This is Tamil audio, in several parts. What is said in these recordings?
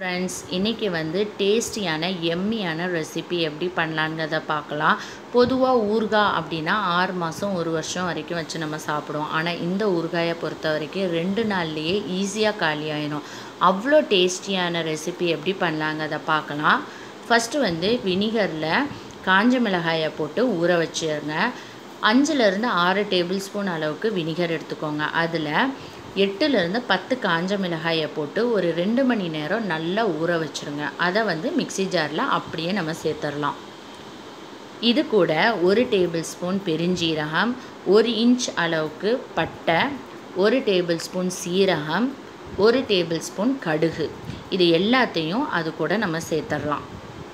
ஃப்ரெண்ட்ஸ் இன்றைக்கி வந்து டேஸ்டியான எம்மியான ரெசிபி எப்படி பண்ணலாங்கிறத பார்க்கலாம் பொதுவாக ஊறுகாய் அப்படின்னா ஆறு மாதம் ஒரு வருஷம் வரைக்கும் வச்சு நம்ம சாப்பிடுவோம் ஆனால் இந்த ஊறுகாயை பொறுத்த வரைக்கும் ரெண்டு நாள்லேயே ஈஸியாக காலி ஆயிடும் அவ்வளோ டேஸ்டியான ரெசிபி எப்படி பண்ணலாங்கிறத பார்க்கலாம் ஃபஸ்ட்டு வந்து வினிகரில் காஞ்ச மிளகாயை போட்டு ஊற வச்சிருங்க அஞ்சுலேருந்து ஆறு டேபிள் ஸ்பூன் அளவுக்கு வினிகர் எடுத்துக்கோங்க அதில் எட்டுலேருந்து பத்து காஞ்ச மிளகாயை போட்டு ஒரு ரெண்டு மணி நேரம் நல்லா ஊற வச்சுருங்க அதை வந்து மிக்சி ஜாரில் அப்படியே நம்ம சேர்த்துடலாம் இது கூட ஒரு டேபிள் ஸ்பூன் பெருஞ்சீரகம் ஒரு இன்ச் அளவுக்கு பட்டை ஒரு டேபிள் ஸ்பூன் சீரகம் ஒரு டேபிள் ஸ்பூன் கடுகு இது எல்லாத்தையும் அது கூட நம்ம சேர்த்துடலாம்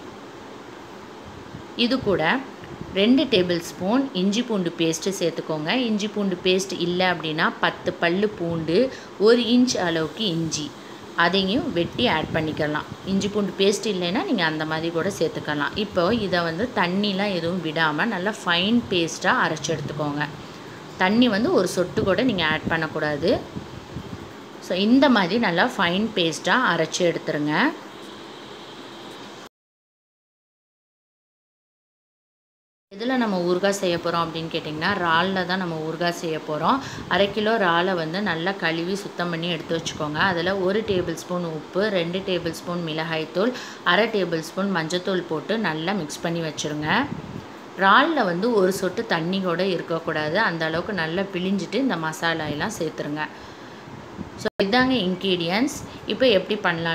இது கூட ரெண்டு டேபிள் ஸ்பூன் இஞ்சி பூண்டு பேஸ்ட்டு சேர்த்துக்கோங்க இஞ்சி பூண்டு பேஸ்ட் இல்லை அப்படின்னா பத்து பல் பூண்டு ஒரு இன்ச் அளவுக்கு இஞ்சி அதையும் வெட்டி ஆட் பண்ணிக்கலாம் இஞ்சி பூண்டு பேஸ்ட் இல்லைன்னா நீங்கள் அந்த மாதிரி கூட சேர்த்துக்கலாம் இப்போ இதை வந்து தண்ணிலாம் எதுவும் விடாமல் நல்லா ஃபைன் பேஸ்ட்டாக அரைச்சி எடுத்துக்கோங்க தண்ணி வந்து ஒரு சொட்டு கூட நீங்கள் ஆட் பண்ணக்கூடாது ஸோ இந்த மாதிரி நல்லா ஃபைன் பேஸ்ட்டாக அரைச்சி எடுத்துருங்க எதில் நம்ம ஊறுகாய் செய்ய போகிறோம் அப்படின்னு கேட்டிங்கன்னா இறாலில் தான் நம்ம ஊறுகாய் செய்ய போகிறோம் அரை கிலோ இறாலை வந்து நல்லா கழுவி சுத்தம் பண்ணி எடுத்து வச்சுக்கோங்க அதில் ஒரு டேபிள் ஸ்பூன் உப்பு ரெண்டு டேபிள் ஸ்பூன் மிளகாய்த்தூள் அரை டேபிள் ஸ்பூன் மஞ்சத்தூள் போட்டு நல்லா மிக்ஸ் பண்ணி வச்சுருங்க இறாலில் வந்து ஒரு சொட்டு தண்ணி கூட இருக்கக்கூடாது அந்த அளவுக்கு நல்லா பிழிஞ்சிட்டு இந்த மசாலா எல்லாம் சேர்த்துருங்க ஸோ இதாங்க இன்க்ரீடியன்ஸ் இப்போ எப்படி பண்ணலாம்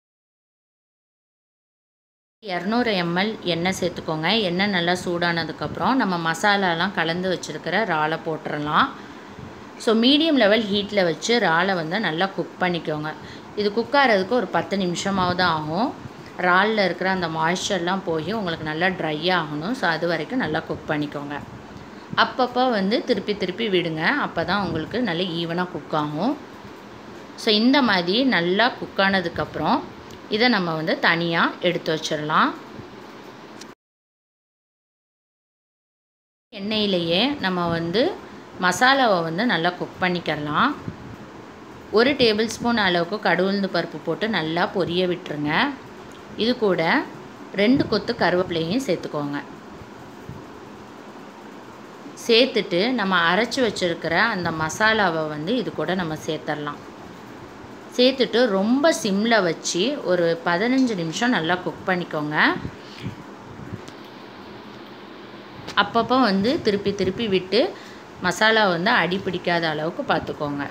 இரநூறு எம்எல் எண்ணெய் சேர்த்துக்கோங்க எண்ணெய் நல்லா சூடானதுக்கப்புறம் நம்ம மசாலாலாம் கலந்து வச்சுருக்கிற இறாலை போட்டுடலாம் ஸோ மீடியம் லெவல் ஹீட்டில் வச்சு இறாலை வந்து நல்லா குக் பண்ணிக்கோங்க இது குக் ஆகிறதுக்கு ஒரு பத்து நிமிஷமாவது ஆகும் இறாலில் இருக்கிற அந்த மாய்ஸ்சர்லாம் போய் உங்களுக்கு நல்லா ட்ரை ஆகணும் ஸோ அது வரைக்கும் நல்லா குக் பண்ணிக்கோங்க அப்பப்போ வந்து திருப்பி திருப்பி விடுங்க அப்போ தான் உங்களுக்கு நல்ல ஈவனாக குக் ஆகும் ஸோ இந்த மாதிரி நல்லா குக் ஆனதுக்கப்புறம் இதை நம்ம வந்து தனியாக எடுத்து வச்சிடலாம் எண்ணெயிலேயே நம்ம வந்து மசாலாவை வந்து நல்லா குக் பண்ணிக்கலாம் ஒரு டேபிள் ஸ்பூன் அளவுக்கு கடுகுந்து பருப்பு போட்டு நல்லா பொரிய விட்டுருங்க இது கூட ரெண்டு கொத்து கருவேப்பிலையும் சேர்த்துக்கோங்க சேர்த்துட்டு நம்ம அரைச்சி வச்சுருக்கிற அந்த மசாலாவை வந்து இது கூட நம்ம சேர்த்துடலாம் சேர்த்துட்டு ரொம்ப சிம்மில் வச்சு ஒரு பதினஞ்சு நிமிஷம் நல்லா குக் பண்ணிக்கோங்க அப்பப்போ வந்து திருப்பி திருப்பி விட்டு மசாலா வந்து அடி பிடிக்காத அளவுக்கு பார்த்துக்கோங்க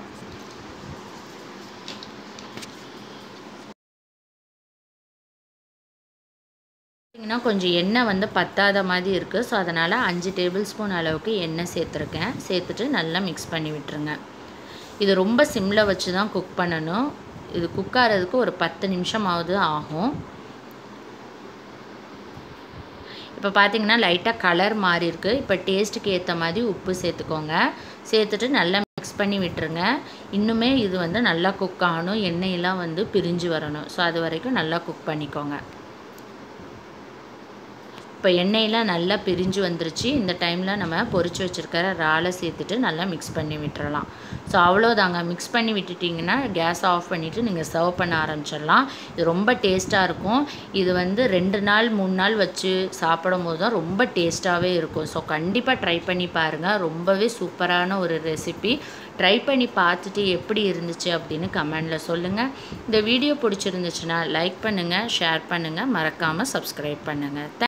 பார்த்திங்கன்னா கொஞ்சம் எண்ணெய் வந்து பத்தாத மாதிரி இருக்குது ஸோ அதனால் அஞ்சு டேபிள் ஸ்பூன் அளவுக்கு எண்ணெய் சேர்த்துருக்கேன் சேர்த்துட்டு நல்லா மிக்ஸ் பண்ணி விட்டுருங்க இது ரொம்ப சிம்மில் வச்சு தான் குக் பண்ணணும் இது குக் ஆகிறதுக்கு ஒரு பத்து நிமிஷமாவது ஆகும் இப்போ பார்த்தீங்கன்னா லைட்டாக கலர் மாறி இருக்குது இப்போ டேஸ்ட்டுக்கு ஏற்ற மாதிரி உப்பு சேர்த்துக்கோங்க சேர்த்துட்டு நல்லா மிக்ஸ் பண்ணி விட்டுருங்க இன்னுமே இது வந்து நல்லா குக் ஆகணும் எண்ணெயெல்லாம் வந்து பிரிஞ்சு வரணும் ஸோ அது வரைக்கும் நல்லா குக் பண்ணிக்கோங்க இப்போ எண்ணெயெலாம் நல்லா பிரிஞ்சு வந்துருச்சு இந்த டைமில் நம்ம பொரிச்சு வச்சுருக்கிற இறாலை சேர்த்துட்டு நல்லா மிக்ஸ் பண்ணி விட்டுறலாம் ஸோ அவ்வளோதாங்க மிக்ஸ் பண்ணி விட்டுட்டிங்கன்னா கேஸ் ஆஃப் பண்ணிவிட்டு நீங்கள் சர்வ் பண்ண ஆரம்பிச்சிடலாம் இது ரொம்ப டேஸ்ட்டாக இருக்கும் இது வந்து ரெண்டு நாள் மூணு நாள் வச்சு சாப்பிடும் போது தான் ரொம்ப டேஸ்ட்டாகவே இருக்கும் ஸோ கண்டிப்பாக ட்ரை பண்ணி பாருங்கள் ரொம்பவே சூப்பரான ஒரு ரெசிபி ட்ரை பண்ணி பார்த்துட்டு எப்படி இருந்துச்சு அப்படின்னு கமெண்டில் சொல்லுங்கள் இந்த வீடியோ பிடிச்சிருந்துச்சுன்னா லைக் பண்ணுங்கள் ஷேர் பண்ணுங்கள் மறக்காமல் சப்ஸ்கிரைப் பண்ணுங்கள்